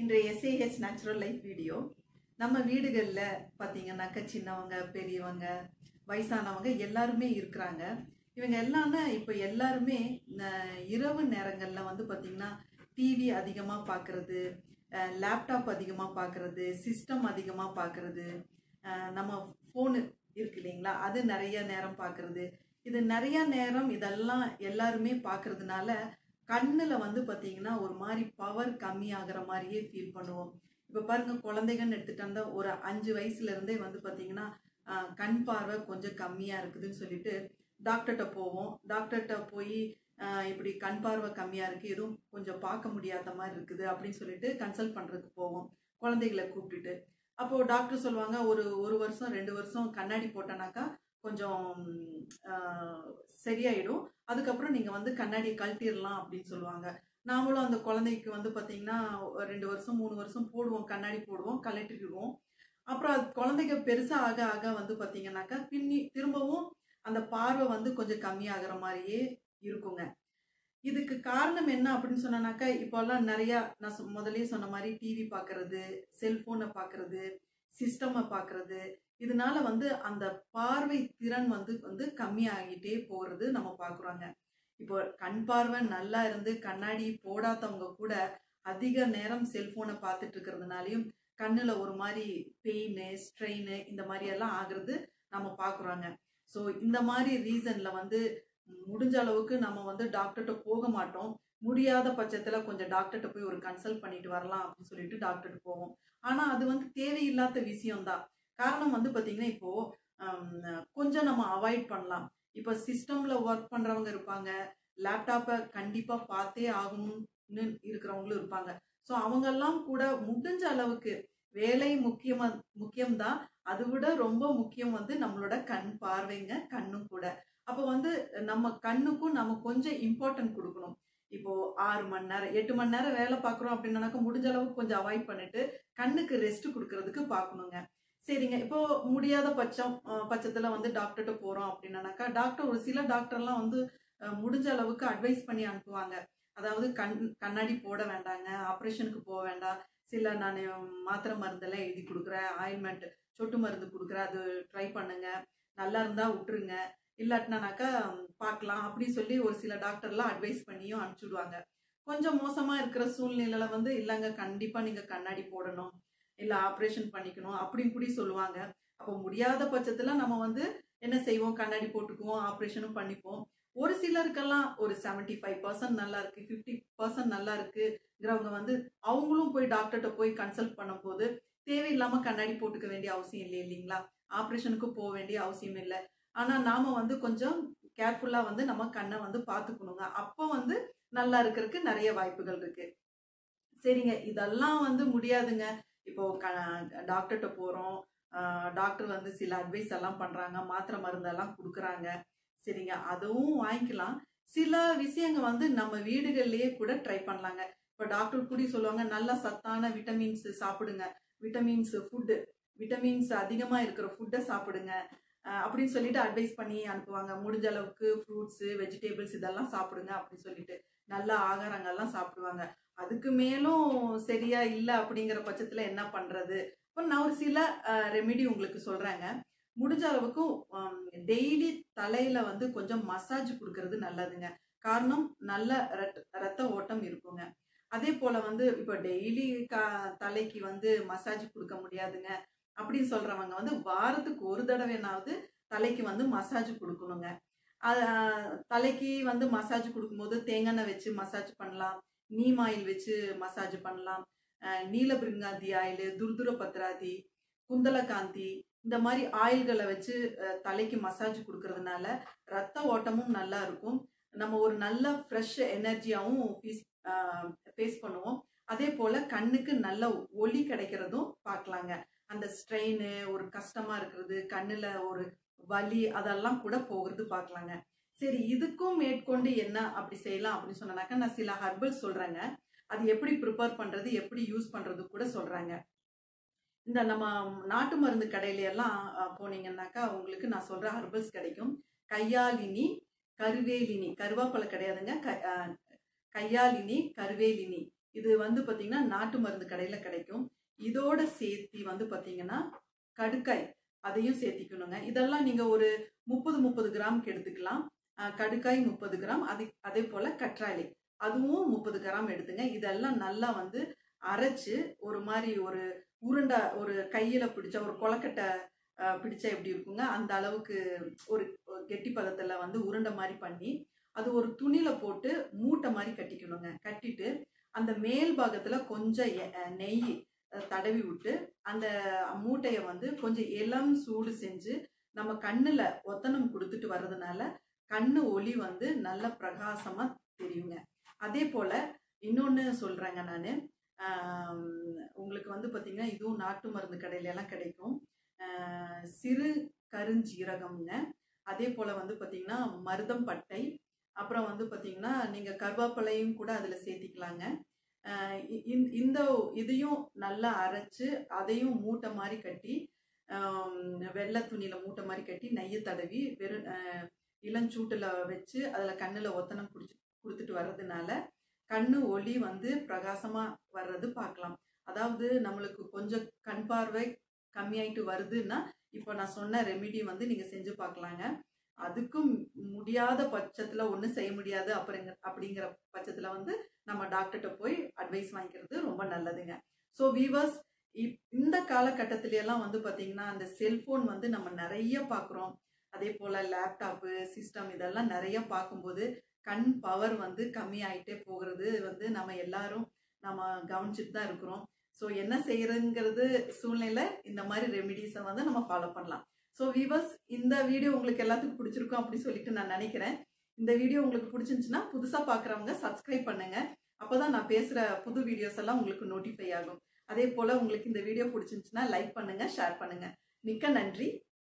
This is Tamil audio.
இன்றைய எஸ்ஏஹெச் நேச்சுரல் லைஃப் வீடியோ நம்ம வீடுகளில் பார்த்தீங்கன்னாக்கா சின்னவங்க பெரியவங்க வயசானவங்க எல்லாருமே இருக்கிறாங்க இவங்க எல்லாமே இப்போ எல்லாருமே ந- இரவு நேரங்களில் வந்து பார்த்திங்கன்னா டிவி அதிகமாக பார்க்குறது லேப்டாப் அதிகமாக பார்க்குறது சிஸ்டம் அதிகமாக பார்க்குறது நம்ம ஃபோனு இருக்கு இல்லைங்களா அது நிறைய நேரம் பார்க்குறது இது நிறைய நேரம் இதெல்லாம் எல்லாருமே பார்க்கறதுனால கண்ணில் வந்து பார்த்தீங்கன்னா ஒரு மாதிரி பவர் கம்மியாகிற மாதிரியே ஃபீல் பண்ணுவோம் இப்போ பாருங்க குழந்தைங்கன்னு எடுத்துட்டா ஒரு அஞ்சு வயசுல இருந்தே வந்து பார்த்தீங்கன்னா ஆஹ், கண் பார்வை கொஞ்சம் கம்மியாக இருக்குதுன்னு சொல்லிட்டு டாக்டர்கிட்ட போவோம் டாக்டர்கிட்ட போய் ஆஹ், இப்படி கண் பார்வை கம்மியாக இருக்குது எதுவும் கொஞ்சம் பார்க்க முடியாத மாதிரி இருக்குது அப்படின்னு சொல்லிட்டு கன்சல்ட் பண்ணுறதுக்கு போவோம் குழந்தைகளை கூப்பிட்டுட்டு அப்போது டாக்டர் சொல்லுவாங்க ஒரு ஒரு வருஷம் ரெண்டு வருஷம் கண்ணாடி போட்டனாக்கா கொஞ்சம் ஆஹ், சரியாயிடும் அதுக்கப்புறம் நீங்கள் வந்து கண்ணாடியை கழட்டிடலாம் அப்படின்னு சொல்லுவாங்க நாமளும் அந்த குழந்தைக்கு வந்து பார்த்தீங்கன்னா ஒரு ரெண்டு வருஷம் மூணு வருஷம் போடுவோம் கண்ணாடி போடுவோம் கழட்டிடுவோம் அப்புறம் அது குழந்தைங்க பெருசாக ஆக ஆக வந்து பார்த்தீங்கன்னாக்கா பின்னி திரும்பவும் அந்த பார்வை வந்து கொஞ்சம் கம்மியாகிற மாதிரியே இருக்குங்க இதுக்கு காரணம் என்ன அப்படின்னு சொன்னாக்கா இப்போல்லாம் நிறையா நான் சொ- முதல்லயே சொன்ன மாதிரி டிவி பார்க்கறது செல்போனை பார்க்கறது சிஸ்டமை பார்க்கறது இதனால வந்து அந்த பார்வை திறன் வந்து வந்து கம்மியாகிட்டே போகிறது நம்ம பார்க்குறோங்க இப்போ கண் பார்வை நல்லா இருந்து கண்ணாடி போடாதவங்க கூட அதிக நேரம் செல்போனை பார்த்துட்டு இருக்கிறதுனாலையும் கண்ணில் ஒரு மாதிரி பெயின் ஸ்ட்ரெயின் இந்த மாதிரி எல்லாம் ஆகுறது நம்ம பார்க்குறோங்க ஸோ இந்த மாதிரி ரீசனில் வந்து முடிஞ்ச அளவுக்கு நம்ம வந்து டாக்டர்கிட்ட போக மாட்டோம் முடியாத பட்சத்தில் கொஞ்சம் டாக்டர்கிட்ட போய் ஒரு கன்சல்ட் பண்ணிட்டு வரலாம் அப்படின்னு சொல்லிட்டு டாக்டர்கிட்ட போவோம் ஆனால் அது வந்து தேவையில்லாத விஷயம்தான் காரணம் வந்து பார்த்தீங்கன்னா இப்போ ஹம், கொஞ்சம் நம்ம அவாய்ட் பண்ணலாம் இப்போ சிஸ்டமில் ஒர்க் பண்ணுறவங்க இருப்பாங்க லேப்டாப்பை கண்டிப்பாக பார்த்தே ஆகணும்னு இருக்கிறவங்களும் இருப்பாங்க ஸோ அவங்கெல்லாம் கூட முடிஞ்ச அளவுக்கு வேலை முக்கியமா முக்கியம்தான் அதை விட ரொம்ப முக்கியம் வந்து நம்மளோட கண் பார்வைங்க கண்ணும் கூட அப்போ வந்து நம்ம கண்ணுக்கும் நம்ம கொஞ்சம் இம்பார்ட்டன்ட் கொடுக்கணும் இப்போ ஆறு மணி நேரம் எட்டு மணி நேரம் வேலை பார்க்குறோம் அப்படின்னாக்கா முடிஞ்ச அளவுக்கு கொஞ்சம் அவாய்ட் பண்ணிட்டு கண்ணுக்கு ரெஸ்ட் கொடுக்கறதுக்கு பார்க்கணுங்க சரிங்க இப்போ முடியாத பட்சம் அஹ், பட்சத்துல வந்து டாக்டர்கிட்ட போறோம் அப்படின்னாக்கா டாக்டர் ஒரு சில டாக்டர்லாம் வந்து அஹ், முடிஞ்ச அளவுக்கு அட்வைஸ் பண்ணி அனுப்புவாங்க அதாவது கண் கண்ணாடி போட வேண்டாங்க ஆப்ரேஷனுக்கு போக வேண்டாம் சில நான் மாத்திரை மருந்தெல்லாம் எழுதி கொடுக்குறேன் ஆயில்மெண்ட் சொட்டு மருந்து கொடுக்குறேன் அது ட்ரை பண்ணுங்க நல்லா இருந்தா விட்டுருங்க இல்லாட்டினாக்கா பார்க்கலாம் அப்படி சொல்லி ஒரு சில டாக்டர்லாம் அட்வைஸ் பண்ணியும் அனுப்பிச்சுடுவாங்க கொஞ்சம் மோசமா இருக்கிற சூழ்நிலையில வந்து இல்லைங்க கண்டிப்பா நீங்க கண்ணாடி போடணும் இல்ல ஆப்ரேஷன் பண்ணிக்கணும் அப்படின்னு கூட சொல்லுவாங்க அப்போ முடியாத பட்சத்துல நம்ம வந்து என்ன செய்வோம் கண்ணாடி போட்டுக்குவோம் ஆப்ரேஷனும் பண்ணிப்போம் ஒரு சிலருக்கெல்லாம் ஒரு 75% ஃபைவ் பர்சன்ட் நல்லா இருக்கு ஃபிஃப்டி பர்சன்ட் நல்லா இருக்குங்கிறவங்க வந்து அவங்களும் போய் டாக்டர்கிட்ட போய் கன்சல்ட் பண்ணும்போது தேவையில்லாம கண்ணாடி போட்டுக்க வேண்டிய அவசியம் இல்லை இல்லைங்களா ஆப்ரேஷனுக்கு போக வேண்டிய அவசியம் இல்லை ஆனா நாம வந்து கொஞ்சம் கேர்ஃபுல்லா வந்து நம்ம கண்ணை வந்து பார்த்துக்கணுங்க அப்போ வந்து நல்லா இருக்கிறதுக்கு நிறைய வாய்ப்புகள் இருக்கு சரிங்க இதெல்லாம் வந்து முடியாதுங்க இப்போ க டாக்டர்கிட்ட போறோம் டாக்டர் வந்து சில அட்வைஸ் எல்லாம் பண்றாங்க மாத்திரை மருந்தெல்லாம் கொடுக்குறாங்க சரிங்க அதுவும் வாங்கிக்கலாம் சில விஷயங்க வந்து நம்ம வீடுகள்லயே கூட ட்ரை பண்ணலாங்க இப்போ டாக்டர் கூட சொல்லுவாங்க நல்ல சத்தான விட்டமின்ஸ் சாப்பிடுங்க விட்டமின்ஸ் ஃபுட்டு விட்டமின்ஸ் அதிகமா இருக்கிற ஃபுட்டை சாப்பிடுங்க அஹ் அப்படின்னு சொல்லிட்டு அட்வைஸ் பண்ணி அனுப்புவாங்க முடிஞ்ச அளவுக்கு ஃப்ரூட்ஸு வெஜிடபிள்ஸ் இதெல்லாம் சாப்பிடுங்க அப்படின்னு சொல்லிட்டு நல்ல ஆகாரங்கள்லாம் சாப்பிடுவாங்க அதுக்கு மேலும் சரியா இல்லை அப்படிங்கிற பட்சத்துல என்ன பண்றது இப்போ நான் ஒரு சில ரெமெடி உங்களுக்கு சொல்றேங்க முடிஞ்ச அளவுக்கு டெய்லி தலையில வந்து கொஞ்சம் மசாஜ் கொடுக்கறது நல்லதுங்க காரணம் நல்ல ரத்- ரத்த ஓட்டம் இருக்குங்க அதே போல வந்து இப்போ டெய்லி தலைக்கு வந்து மசாஜ் கொடுக்க முடியாதுங்க அப்படின்னு சொல்றவங்க வந்து வாரத்துக்கு ஒரு தடவைனாவது தலைக்கு வந்து மசாஜ் கொடுக்கணுங்க அஹ், தலைக்கு வந்து மசாஜ் கொடுக்கும்போது தேங்காய் எண்ணெய் வச்சு மசாஜ் பண்ணலாம் நீம் ஆயில் வச்சு மசாஜ் பண்ணலாம் அஹ், நீலபிருங்காந்தி ஆயில் துர்துர பத்ராதி குந்தலகாந்தி இந்த மாதிரி ஆயில்களை வச்சு அஹ், தலைக்கு மசாஜ் கொடுக்கறதுனால ரத்த ஓட்டமும் நல்லா இருக்கும் நம்ம ஒரு நல்ல ஃப்ரெஷ் எனர்ஜியாகவும் ஃபீஸ் ஃபேஸ் பண்ணுவோம் அதே போல கண்ணுக்கு நல்ல ஒளி கிடைக்கிறதும் பார்க்கலாங்க அந்த ஸ்ட்ரெயின் ஒரு கஷ்டமா இருக்கிறது கண்ணுல ஒரு வலி அதெல்லாம் கூட போகிறது பார்க்கலாங்க சரி இதுக்கும் மேற்கொண்டு என்ன அப்படி செய்யலாம் அப்படின்னு சொன்னாக்கா நான் சில ஹர்பல் சொல்றேங்க அது எப்படி ப்ரிப்பேர் பண்றது எப்படி யூஸ் பண்றது கூட சொல்றாங்க இந்த நம்ம நாட்டு மருந்து கடையில எல்லாம் அஹ், போனீங்கன்னாக்கா உங்களுக்கு நான் சொல்ற ஹர்பல்ஸ் கிடைக்கும் கையாலினி கருவேலினி கருவேப்பிலை கிடையாதுங்க க- அஹ், கையாலினி கருவேலினி இது வந்து பார்த்தீங்கன்னா நாட்டு மருந்து கடையில் கிடைக்கும் இதோட சேர்த்தி வந்து பார்த்தீங்கன்னா கடுக்காய் அதையும் சேர்த்திக்கணுங்க இதெல்லாம் நீங்கள் ஒரு முப்பது முப்பது கிராமுக்கு எடுத்துக்கலாம் அஹ் கடுக்காய் முப்பது கிராம் அது அதே போல் கற்றாழை அதுவும் முப்பது கிராம் எடுத்துங்க இதெல்லாம் நல்லா வந்து அரைச்சு ஒரு மாதிரி ஒரு உருண்டை ஒரு கையில் பிடிச்ச ஒரு கொலக்கட்டை அஹ், பிடிச்சா எப்படி இருக்குங்க அந்த அளவுக்கு ஒரு ஒரு கெட்டி பதத்தில் வந்து உருண்டை மாதிரி பண்ணி அது ஒரு துணியில போட்டு மூட்டை மாதிரி கட்டிக்கணுங்க கட்டிட்டு அந்த மேல் பாகத்துல கொஞ்சம் எ- அஹ் நெய் அஹ் தடவி விட்டு அந்த மூட்டையை வந்து கொஞ்சம் இளம் சூடு செஞ்சு நம்ம கண்ணுல ஒத்தனம் கொடுத்துட்டு வர்றதுனால கண்ணு ஒளி வந்து நல்ல பிரகாசமா தெரியுங்க அதே போல இன்னொன்னு சொல்றேங்க நான் உங்களுக்கு வந்து பாத்தீங்கன்னா இதுவும் நாட்டு மருந்து கடையில எல்லாம் கிடைக்கும் ஆஹ் சிறு கருஞ்சீரகம்ங்க அதே போல வந்து பாத்தீங்கன்னா மருதம் பட்டை அப்புறம் வந்து பாத்தீங்கன்னா நீங்க கருவேப்பிலையும் கூட அதுல சேர்த்திக்கலாங்க ஆஹ் இ- இந்த- இந்த இதையும் நல்லா அரைச்சு அதையும் மூட்டை மாதிரி கட்டி ஆம், வெள்ளை துணியில மூட்டை மாதிரி கட்டி நெய்யை தடவி வெறும் ஆஹ், இளஞ்சூட்டுல வச்சு அதுல கண்ணுல ஒத்தனம் குடிச்சு கொடுத்துட்டு வர்றதுனால கண்ணு ஒளி வந்து பிரகாசமா வர்றது பார்க்கலாம் அதாவது நம்மளுக்கு கொஞ்சம் கண் பார்வை கம்மியாயிட்டு வருதுன்னா இப்போ நான் சொன்ன ரெமிடி வந்து நீங்க செஞ்சு பார்க்கலாங்க அதுக்கும் முடியாத பட்சத்துல ஒன்றும் செய்ய முடியாது அப்படிங்க அப்படிங்கிற பட்சத்துல வந்து நம்ம டாக்டர்கிட்ட போய் அட்வைஸ் வாங்கிக்கிறது ரொம்ப நல்லதுங்க ஸோ வீவர்ஸ் இந்த காலகட்டத்தில எல்லாம் வந்து பாத்தீங்கன்னா அந்த செல்போன் வந்து நம்ம நிறைய பார்க்குறோம் அதே போல லேப்டாப்பு சிஸ்டம் இதெல்லாம் நிறைய பார்க்கும்போது கண் பவர் வந்து கம்மி ஆயிட்டே போகிறது வந்து நம்ம எல்லாரும் நம்ம கவனிச்சுட்டு தான் இருக்கிறோம் ஸோ என்ன செய்யறதுங்கிறது சூழ்நிலை இந்த மாதிரி ரெமிடிஸை வந்து நம்ம ஃபாலோ பண்ணலாம் ஸோ வீவர்ஸ் இந்த வீடியோ உங்களுக்கு எல்லாத்துக்கும் பிடிச்சிருக்கும் அப்படி சொல்லிட்டு நான் நினைக்கிறேன் இந்த வீடியோ உங்களுக்கு பிடிச்சிருந்துச்சுன்னா புதுசாக பார்க்குறவங்க சப்ஸ்கிரைப் பண்ணுங்க அப்போதான் நான் பேசுகிற புது வீடியோஸ் எல்லாம் உங்களுக்கு நோட்டிஃபை ஆகும் அதே போல் உங்களுக்கு இந்த வீடியோ பிடிச்சிருந்துச்சுன்னா லைக் பண்ணுங்க ஷேர் பண்ணுங்க மிக்க நன்றி